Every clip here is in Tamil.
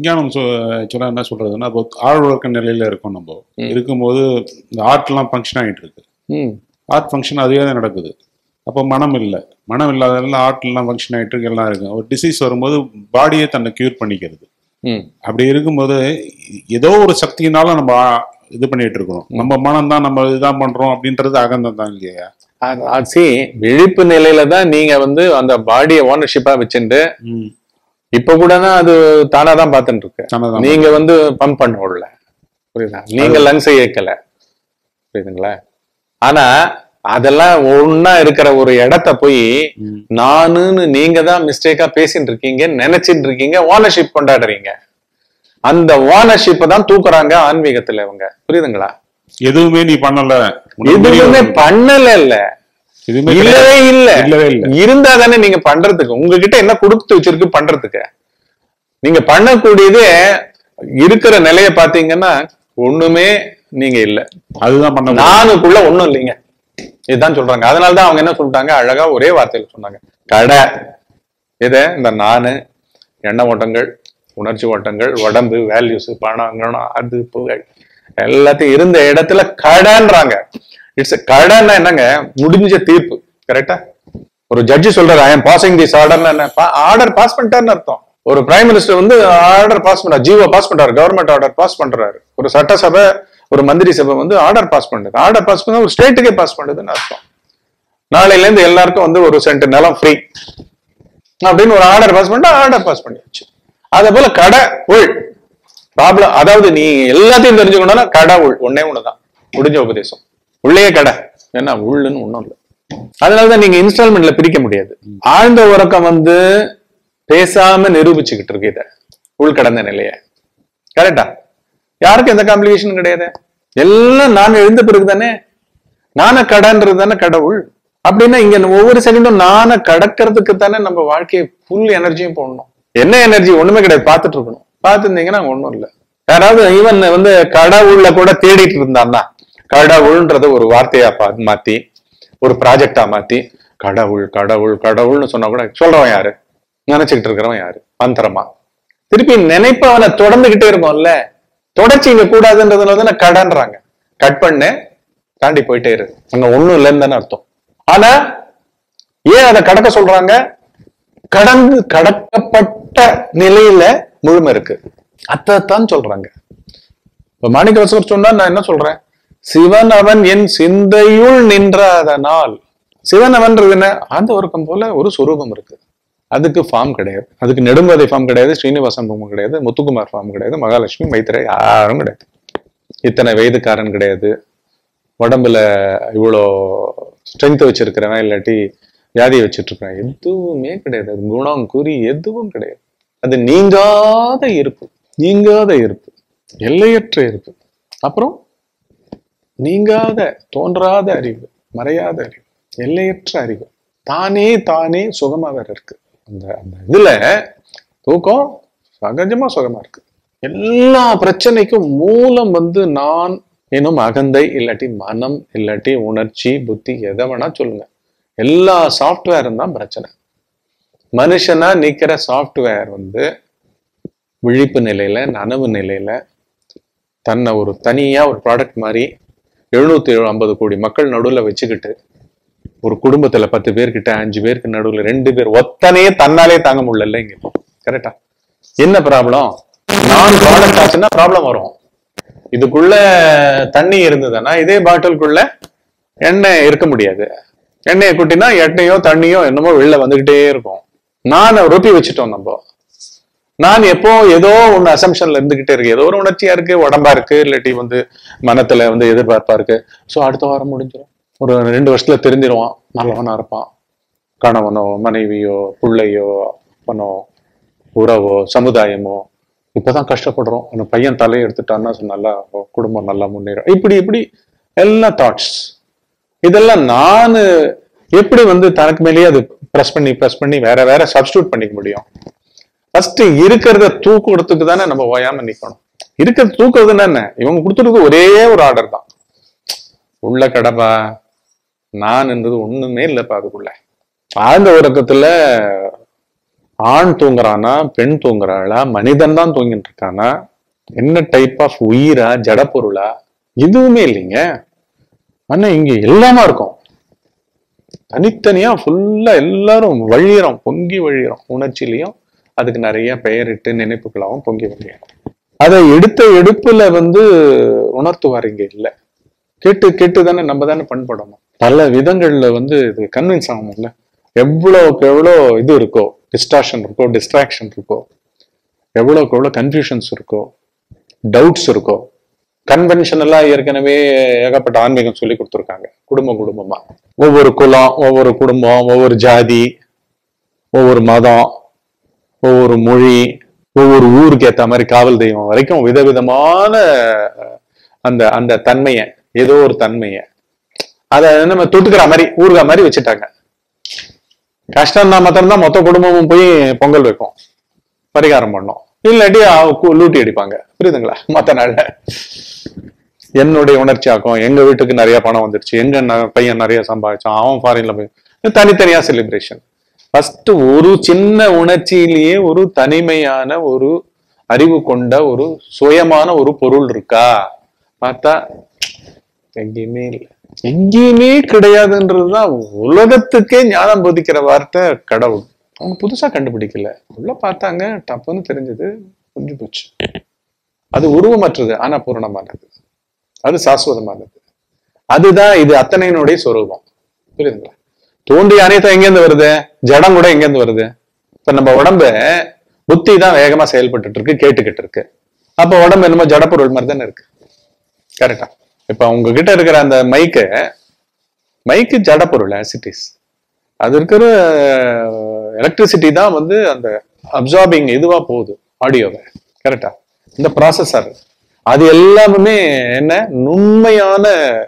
விஞ்ஞானம் ஆக்சுவலாக என்ன சொல்றதுன்னா இப்போ ஆழ்வழக்க நிலையில இருக்கோம் நம்ம ம். இருக்கும்போது இந்த ஆர்ட்லாம் ஃபங்க்ஷன் ஆகிட்டு இருக்கு ம் ஆர்ட் ஃபங்க்ஷன் அதுவே தான் நடக்குது அப்போ மனம் இல்லை மனம் இல்லாதனால ஆர்ட்லாம் ஃபங்க்ஷன் ஆகிட்டு இருக்கு எல்லாம் இருக்கு ஒரு டிசீஸ் வரும்போது பாடியே தன்னை க்யூர் பண்ணிக்கிறது ம் அப்படி இருக்கும்போது ஏதோ ஒரு சக்தியினால நம்ம ஆ- இது பண்ணிட்டு இருக்கோம் நம்ம மனம் தான் நம்ம இதுதான் பண்றோம் அப்படின்றது அகந்தம் தான் இல்லையா சி விழிப்பு நிலையில தான் நீங்க வந்து அந்த பாடியை ஓனர்ஷிப்பா வச்சுட்டு ம் இப்ப கூட தான் அது தானா தான் பார்த்துட்டு இருக்கு தானதான். நீங்க வந்து பம்ப் பண்ண விடல புரியுதா நீங்க லங்ஸை இயக்கல புரியுதுங்களா ஆனா அதெல்லாம் ஒண்ணா இருக்கிற ஒரு இடத்த போய் ம். நானுன்னு நீங்க தான் மிஸ்டேக்கா பேசிட்டு இருக்கீங்க நினைச்சிட்டு இருக்கீங்க ஓனர்ஷிப் கொண்டாடுறீங்க அந்த ஓனர்ஷிப்பை தான் தூக்குறாங்க ஆன்மீகத்துல இவங்க புரியுதுங்களா எதுவுமே நீ பண்ணல உனக்கு எதுவுமே தெரியும். பண்ணல இல்ல எதுவுமே இல்லவே இல்ல இல்லவே இல்ல இருந்தா தானே நீங்க பண்றதுக்கு உங்ககிட்ட என்ன கொடுத்து வச்சிருக்கு பண்றதுக்கு நீங்க பண்ணக்கூடியது இருக்கிற நிலைய பாத்தீங்கன்னா ஒண்ணுமே நீங்க இல்ல அதுதான் பண்ண முடியும். நானுக்குள்ள ஒண்ணும் இல்லைங்க இதுதான் சொல்றாங்க அதனாலதான் அவங்க என்ன சொல்லிட்டாங்க அழகா ஒரே வார்த்தையில சொன்னாங்க கடை இத இந்த நானு எண்ண ஓட்டங்கள் உணர்ச்சி ஓட்டங்கள் உடம்பு வேல்யூஸ் பணம் கணம் அது புகழ் எல்லாத்தையும் இருந்த இடத்துல கடைன்றாங்க இட்ஸ் கடைன்னா என்னங்க முடிஞ்ச தீர்ப்பு கரெக்டா ஒரு ஜட்ஜி சொல்றாரு ஐ எம் பாசிங் திஸ் ஆர்டர்னா என்ன ஆர்டர் பாஸ் பண்ணிட்டாருன்னு அர்த்தம் ஒரு பிரைம் மினிஸ்டர் வந்து ஆர்டர் பாஸ் பண்றாரு ஜிஓ பாஸ் பண்றாரு கவர்மெண்ட் ஆர்டர் பாஸ் பண்றாரு ஒரு சட்டசபை ஒரு மந்திரி சபை வந்து ஆர்டர் பாஸ் பண்ணுது ஆர்டர் பாஸ் பண்ணா ஒரு ஸ்டேட்டுக்கே பாஸ் பண்ணுதுன்னு அர்த்தம் நாளையில இருந்து எல்லாருக்கும் வந்து ஒரு சென்ட் நிலம் ஃப்ரீ அப்படின்னு ஒரு ஆர்டர் பாஸ் பண்ணிட்டா ஆர்டர் பாஸ் பண்ணியாச்சு அதே போல கடை உள் ப்ராப்ளம் அதாவது நீ எல்லாத்தையும் தெரிஞ்சுக்கணும்னா கடை உள் ஒன்னே ஒண்ணுதான் முடிஞ்ச உபதேசம் உள்ளே கடை என்ன உள்ளுன்னு ஒண்ணும் இல்லை அதனாலதான் நீங்க இன்ஸ்டால்மெண்ட்ல பிரிக்க முடியாது ஆழ்ந்த உறக்கம் வந்து பேசாம நிரூபிச்சுக்கிட்டு இருக்கு இத உள்கடந்த நிலைய கரெக்டா யாருக்கும் எந்த காம்ப்ளிகேஷன் கிடையாது எல்லாம் நான் எழுந்த பிறகு தானே நான கடன்றது தானே கடவுள் அப்படின்னா இங்க ஒவ்வொரு செகண்டும் நான கடக்கிறதுக்கு தானே நம்ம வாழ்க்கையை ஃபுல் எனர்ஜியும் போடணும் என்ன எனர்ஜி ஒண்ணுமே கிடையாது பார்த்துட்டு இருக்கணும் பார்த்துருந்தீங்கன்னா ஒண்ணும் இல்ல யாராவது ஈவன் வந்து கடவுள்ல கூட தேடிட்டு இருந்தான்னா கடவுள்ன்றத ஒரு வார்த்தையா பா- மாத்தி ஒரு ப்ராஜெக்டா மாத்தி கடவுள் கடவுள் கடவுள்னு சொன்னா கூட சொல்றவன் யாரு நினைச்சுக்கிட்டு இருக்கிறவன் யாரு மந்திரமா திருப்பி நினைப்பவனை தொடர்ந்துகிட்டே இருக்கும்ல தொடர்ச்சி இங்க கூடாதுன்றதுனால தானே கடன்றாங்க கட் பண்ணு தாண்டி போயிட்டே இரு அங்க ஒண்ணும் இல்லைன்னு தானே அர்த்தம் ஆனா ஏன் அதை கடக்க சொல்றாங்க கடந்து கடக்கப்பட்ட நிலையில முழுமை இருக்கு அதைத்தான் சொல்றாங்க இப்ப மாணிக்கவாசகர் சொன்னா நான் என்ன சொல்றேன் சிவன் அவன் என் சிந்தையுள் நின்றாதனால் சிவன் அவன்றது என்ன ஆந்த உறக்கம் போல ஒரு சுரூபம் இருக்கு அதுக்கு ஃபார்ம் கிடையாது அதுக்கு நெடும்பதை ஃபார்ம் கிடையாது ஸ்ரீனிவாசன் ஃபார்ம் கிடையாது முத்துக்குமார் ஃபார்ம் கிடையாது மகாலட்சுமி மைத்திரை யாரும் கிடையாது இத்தனை வயதுக்காரன் கிடையாது உடம்புல இவ்வளோ ஸ்ட்ரென்த் வச்சிருக்கிறவன் இல்லாட்டி வியாதி வச்சிட்டு இருக்கிறவன் எதுவுமே கிடையாது அது குணம் குறி எதுவும் கிடையாது அது நீங்காத இருப்பு நீங்காத இருப்பு எல்லையற்ற இருப்பு அப்புறம் நீங்காத தோன்றாத அறிவு மறையாத அறிவு எல்லையற்ற அறிவு தானே தானே சுகமா வேற இருக்கு அந்த அந்த இதுல தூக்கம் சகஜமா சுகமா இருக்கு எல்லா பிரச்சனைக்கும் மூலம் வந்து நான் எனும் அகந்தை இல்லாட்டி மனம் இல்லாட்டி உணர்ச்சி புத்தி எதை வேணா சொல்லுங்க எல்லா சாஃப்ட்வேரும் தான் பிரச்சனை மனுஷனா நிக்கிற சாஃப்ட்வேர் வந்து விழிப்பு நிலையில நனவு நிலையில தன்னை ஒரு தனியா ஒரு ப்ராடக்ட் மாதிரி எழுநூத்தி ஐம்பது கோடி மக்கள் நடுவுல வச்சுக்கிட்டு ஒரு குடும்பத்துல பத்து பேர்கிட்ட அஞ்சு பேருக்கு நடுவுல ரெண்டு பேர் ஒத்தனையே தன்னாலே தாங்க முடியல இங்க கரெக்டா என்ன ப்ராப்ளம் நான் ப்ராடக்ட் ஆச்சுன்னா ப்ராப்ளம் வரும் இதுக்குள்ள தண்ணி இருந்ததுன்னா இதே பாட்டிலுக்குள்ள எண்ணெய் இருக்க முடியாது எண்ணெயை குட்டினா எண்ணெயோ தண்ணியோ என்னமோ வெளில வந்துகிட்டே இருக்கும் நான் ரொப்பி வச்சுட்டோம் நம்ம நான் எப்போ ஏதோ ஒண்ணு அசம்ஷன்ல இருந்துகிட்டே இருக்கு ஏதோ ஒரு உணர்ச்சியா இருக்கு உடம்பா இருக்கு இல்லாட்டி வந்து மனத்துல வந்து எதிர்பார்ப்பா இருக்கு சோ அடுத்த வாரம் முடிஞ்சிடும் ஒரு ரெண்டு வருஷத்துல தெரிஞ்சிருவான் நல்லவனா இருப்பான் கணவனோ மனைவியோ பிள்ளையோ அப்பனோ உறவோ சமுதாயமோ இப்பதான் கஷ்டப்படுறோம் அந்த பையன் தலையை எடுத்துட்டான்னா so நல்லா குடும்பம் நல்லா முன்னேறும் இப்படி இப்படி எல்லா தாட்ஸ் இதெல்லாம் நான் எப்படி வந்து தனக்கு மேலேயே அது ப்ரெஸ் பண்ணி ப்ரெஸ் பண்ணி வேற வேற சப்ஸ்டியூட் பண்ணிக்க முடியும் ஃபர்ஸ்ட் இருக்கிறத தூக்குறதுக்கு தானே நம்ம ஓயாம நிக்கணும் இருக்கிறத தூக்குறதுன்னா என்ன இவங்க கொடுத்துருக்கு ஒரே ஒரு ஆர்டர் தான் உள்ள கடப்பா நான் என்றது ஒண்ணுமே இல்லப்பா அதுக்குள்ள ஆழ்ந்த உறக்கத்துல ஆண் தூங்குறானா பெண் தூங்குறாளா மனிதன் தான் தூங்கிட்டு இருக்கானா என்ன டைப் ஆஃப் உயிரா ஜடப்பொருளா எதுவுமே இல்லைங்க ஆனா இங்க எல்லாமே இருக்கும் தனித்தனியா ஃபுல்லா எல்லாரும் வழியிறோம் பொங்கி வழியிறோம் உணர்ச்சியிலையும் அதுக்கு நிறைய பெயரிட்டு நினைப்புகளாகவும் பொங்கி வழியிறோம் அதை எடுத்த எடுப்புல வந்து உணர்த்துவார் இங்க இல்ல கேட்டு கேட்டு தானே நம்ம தானே பண்படணும் பல விதங்கள்ல வந்து இது கன்வின்ஸ் ஆகணும்ல எவ்வளவுக்கு எவ்வளோ இது இருக்கோ டிஸ்டார்ஷன் இருக்கோ டிஸ்ட்ராக்ஷன் இருக்கோ எவ்வளவுக்கு எவ்வளோ கன்ஃபியூஷன்ஸ் இருக்கோ டவுட்ஸ் இருக்கோ கன்வென்ஷனலா ஏற்கனவே ஏகப்பட்ட ஆன்மீகம் சொல்லி கொடுத்துருக்காங்க குடும்பம் குடும்பமா ஒவ்வொரு குலம் ஒவ்வொரு குடும்பம் ஒவ்வொரு ஜாதி ஒவ்வொரு மதம் ஒவ்வொரு மொழி ஒவ்வொரு ஊருக்கு ஏத்த மாதிரி காவல் தெய்வம் வரைக்கும் விதவிதமான அந்த அந்த தன்மையை ஏதோ ஒரு தன்மையை அதை நம்ம தொட்டுக்கிற மாதிரி ஊருகா மாதிரி வச்சுட்டாங்க கஷ்டம்னா மாத்திரம்தான் மொத்த குடும்பமும் போய் பொங்கல் வைக்கும் பரிகாரம் பண்ணோம் இல்லாட்டி அவ- கு- லூட்டி அடிப்பாங்க புரியுதுங்களா மத்த நாள்ல என்னுடைய உணர்ச்சி ஆக்கும் எங்க வீட்டுக்கு நிறைய பணம் வந்துருச்சு எங்க ந- பையன் நிறைய சம்பாதிச்சான் அவன் ஃபாரின்ல போய் தனித்தனியா செலிப்ரேஷன் ஃபர்ஸ்ட் ஒரு சின்ன உணர்ச்சியிலேயே ஒரு தனிமையான ஒரு அறிவு கொண்ட ஒரு சுயமான ஒரு பொருள் இருக்கா பார்த்தா எங்கேயுமே இல்லை எங்கேயுமே கிடையாதுன்றதுதான் உலகத்துக்கே ஞானம் போதிக்கிற வார்த்தை கடவுள் அவங்க புதுசா கண்டுபிடிக்கல உள்ள பார்த்தாங்க தப்புன்னு தெரிஞ்சது புரிஞ்சு போச்சு அது உருவமற்றது ஆனா பூரணமானது அது சாஸ்வதமானது அதுதான் இது அத்தனையினுடைய சொரூபம் புரியுதுங்களா தோன்றி அனைத்தும் எங்கேருந்து வருது ஜடம் கூட எங்கேருந்து வருது இப்ப நம்ம உடம்பு புத்தி தான் வேகமா செயல்பட்டுட்டு இருக்கு கேட்டுக்கிட்டு இருக்கு அப்ப உடம்பு என்னமோ ஜடப்பொருள் மாதிரி தானே இருக்கு கரெக்டா இப்ப உங்ககிட்ட இருக்கிற அந்த மைக்கு மைக்கு ஜடப்பொருள் ஆசிட்டிஸ் அது இருக்கிற எலக்ட்ரிசிட்டி தான் வந்து அந்த அப்சார்பிங் இதுவா போகுது ஆடியோவை கரெக்டா இந்த ப்ராசஸர் அது எல்லாமே என்ன நுண்மையான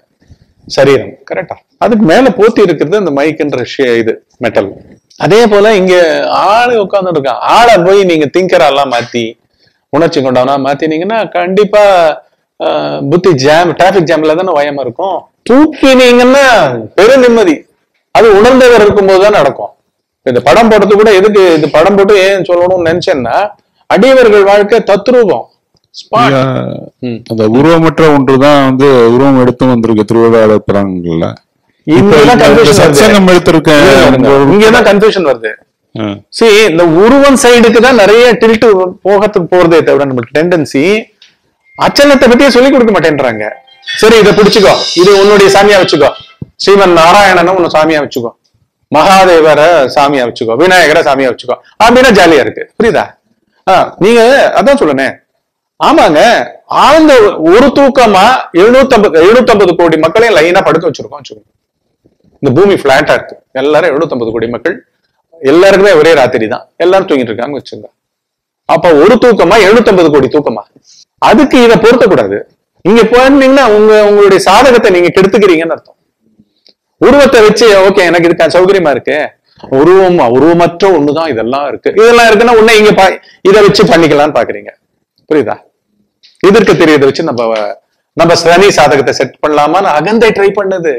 சரீரம் கரெக்டா அதுக்கு மேல போத்தி இருக்கிறது அந்த மைக்குன்ற ஷே- இது மெட்டல் அதே போல இங்க ஆளு உட்கார்ந்து இருக்கான் ஆளை போய் நீங்க திங்கர் எல்லாம் மாத்தி உணர்ச்சி கொண்டவனா மாத்தினீங்கன்னா கண்டிப்பா ஆஹ், புத்தி ஜாம் டிராபிக் ஜாம்ல தானே வயமா இருக்கும் தூக்கினீங்கன்னா பெரு நிம்மதி அது உணர்ந்தவர் இருக்கும்போது தான் நடக்கும் இந்த படம் போடுறது கூட எதுக்கு இது படம் போட்டு ஏன் சொல்லணும்னு நினைச்சேன்னா அடியவர்கள் வாழ்க்கை தத்ரூபம் ஸ்பாட் ஐயா, அந்த உருவமற்ற ஒன்றுதான் வந்து உருவம் எடுத்து வந்திருக்கு திருவிழாவில் பிறாங்கல்ல இங்கதான் confusion வருது. சத்சங்கம் எடுத்திருக்கேன் இங்கதான் கன்ஃபியூஷன் வருது ஆ. see இந்த உருவம் சைடுக்கு தான் நிறைய டில்ட் போகத்துக்கு போறதே தவிர நமக்கு டெண்டன்சி அச்சலத்தை பத்தியே சொல்லி கொடுக்க மாட்டேன்றாங்க சரி இதை பிடிச்சுக்கோ இது உன்னுடைய சாமியா வச்சுக்கோ ஸ்ரீமன் நாராயணனை உன்னை சாமியா வச்சுக்கோ மகாதேவரை சாமியா வச்சுக்கோ விநாயகரை சாமியா வச்சுக்கோ அப்படின்னா ஜாலியா இருக்கு புரியுதா ஆ, நீங்க அதான் சொல்லுனே ஆமாங்க ஆழ்ந்த ஒரு தூக்கமா எழுநூத்தம்பது எழுநூத்தம்பது கோடி மக்களையும் லைனா படுக்க வச்சிருக்கோம் வச்சுக்கோங்க இந்த பூமி பிளாட்டா இருக்கு எல்லாரும் 750 கோடி மக்கள் எல்லாருக்குமே ஒரே ராத்திரி தான் எல்லாரும் தூங்கிட்டு இருக்காங்க வச்சுங்க அப்ப ஒரு தூக்கமா 750 கோடி தூக்கமா அதுக்கு இதை பொருத்தக்கூடாது இங்க போனீங்கன்னா உங்க உங்களுடைய சாதகத்தை நீங்க கெடுத்துக்கிறீங்கன்னு அர்த்தம் உருவத்தை வச்சு ஓகே எனக்கு இதுக்கு சௌகரியமா இருக்கு உருவம் உருவமற்ற ஒண்ணுதான் இதெல்லாம் இருக்கு இதெல்லாம் இருக்குன்னா உன்னை இங்க பா இதை வச்சு பண்ணிக்கலாம்னு பாக்குறீங்க புரியுதா எதிர்க்க தெரியறதை வச்சு நம்ம நம்ம சனி சாதகத்தை செட் பண்ணலாமான்னு அகந்தை ட்ரை பண்ணது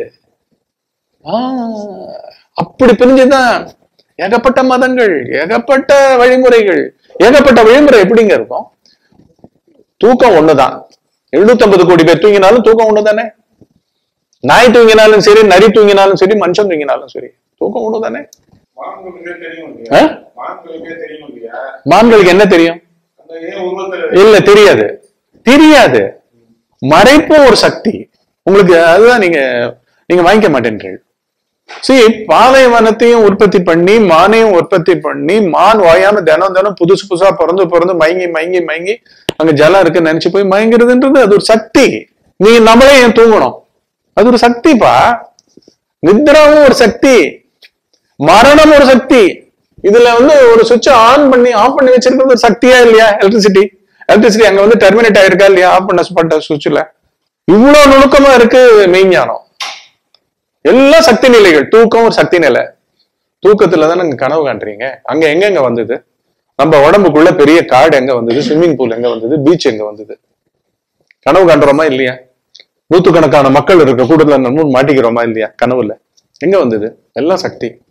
ஆஹ், அப்படி பிரிஞ்சுதான் ஏகப்பட்ட மதங்கள் ஏகப்பட்ட வழிமுறைகள் ஏகப்பட்ட வழிமுறை எப்படிங்க இருக்கும் தூக்கம் ஒண்ணுதான் 750 கோடி பேர் தூங்கினாலும் தூக்கம் ஒண்ணுதானே நாய் தூங்கினாலும் சரி நரி தூங்கினாலும் சரி மனுஷன் தூங்கினாலும் சரி தூக்கம் ஒண்ணுதானே மான்களுக்கே தெரியும் இல்லையா? ஆ? மான்களுக்கே தெரியும் இல்லையா? மான்களுக்கு என்ன தெரியும் அந்த ஏன் உருவத்துல இல்ல தெரியாது தெரியாது மறைப்பும் ஒரு சக்தி உங்களுக்கு அதுதான் நீங்க நீங்க வாங்கிக்க மாட்டேன்றீர்கள் see பாலைவனத்தையும் உற்பத்தி பண்ணி மானையும் உற்பத்தி பண்ணி மான் வாயாம தினம் தினம் புதுசு புதுசா பிறந்து பிறந்து மயங்கி மயங்கி மயங்கி அங்க ஜலம் இருக்குன்னு நினைச்சு போய் மயங்கிறதுன்றது அது ஒரு சக்தி நீ நம்மளே ஏன் தூங்கணும் அது ஒரு சக்திப்பா நித்ராவும் ஒரு சக்தி மரணம் ஒரு சக்தி இதுல வந்து ஒரு சுவிட்ச் ஆன் பண்ணி ஆஃப் பண்ணி வச்சிருக்கிறது ஒரு சக்தியா இல்லையா எலக்ட்ரிசிட்டி எலக்ட்ரிசிட்டி அங்க வந்து டெர்மினேட் ஆயிருக்கா இல்லையா ஆஃப் பண்ணப்பட்ட சுவிட்ச்ல இவ்வளவு நுணுக்கமா இருக்கு மெய்ஞானம் எல்லாம் சக்தி நிலைகள் தூக்கம் ஒரு சக்தி நிலை தூக்கத்துல தானே நீங்க கனவு காண்றீங்க அங்க எங்கெங்க வந்தது நம்ம உடம்புக்குள்ள பெரிய காடு எங்க வந்தது ஸ்விம்மிங் பூல் எங்க வந்தது பீச் எங்க வந்தது கனவு காண்றோமா இல்லையா நூத்துக்கணக்கான மக்கள் இருக்க கூட்டத்துல நம்ம மாட்டிக்கிறோமா இல்லையா கனவுல எங்க வந்தது எல்லாம் சக்தி